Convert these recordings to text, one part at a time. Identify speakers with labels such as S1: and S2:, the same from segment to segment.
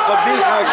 S1: مخبين حاجه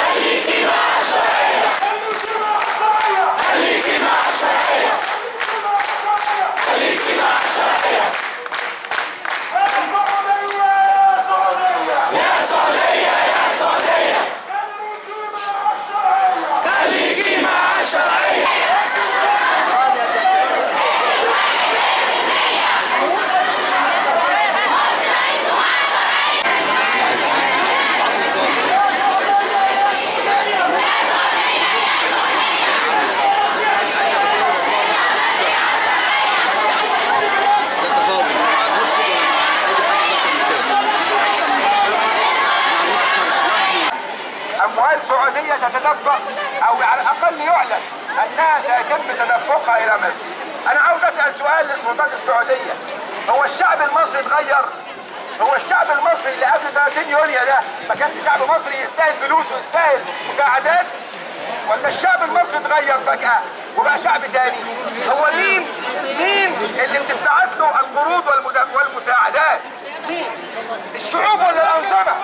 S2: اموال سعوديه تتدفق او على الاقل يعلن انها سيتم تدفقها الى مصر. انا عاوز اسال سؤال للسلطات السعوديه هو الشعب المصري اتغير؟ هو الشعب المصري اللي قبل 30 يوليو ده ما كانش شعب مصري يستاهل فلوس ويستاهل مساعدات؟ ولا الشعب المصري اتغير فجأة وبقى شعب تاني؟ هو مين مين اللي بتتبعت له القروض والمد- والمساعدات؟ مين؟ الشعوب ولا الأنظمة؟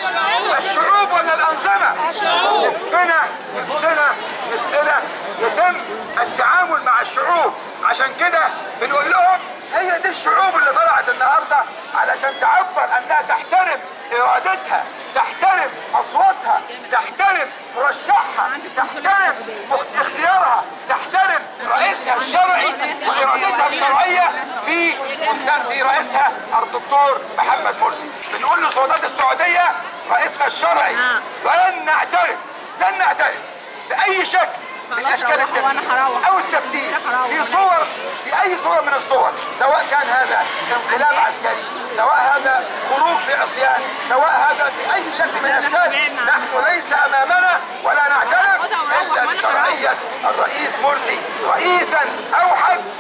S2: الشعوب ولا الأنظمة؟ نفسنا نفسنا نفسنا يتم التعامل مع الشعوب عشان كده بنقول لهم هي دي الشعوب اللي طلعت النهارده علشان تعبر انها تحترم ارادتها تحترم اصواتها تحترم مرشحها تحترم مخ- اختيارها تحترم رئيسها الشرعي وارادتها الشرعيه في في رئيسها الدكتور محمد مرسي بنقول لسلطات السعوديه رئيسنا الشرعي ولن نعترف لن نعترف باي شكل من اشكال
S3: روحوا
S2: التبديل
S3: وأنا هروح.
S2: او التبديل
S3: هروح.
S2: في صور في اي صوره من الصور سواء كان هذا انقلاب عسكري سواء هذا خروج في عصيان سواء هذا في اي شكل من الاشكال نحن ليس امامنا ولا نعترف
S3: خدها وروح
S2: الا
S3: وأنا
S2: بشرعيه الرئيس مرسي رئيسا اوحد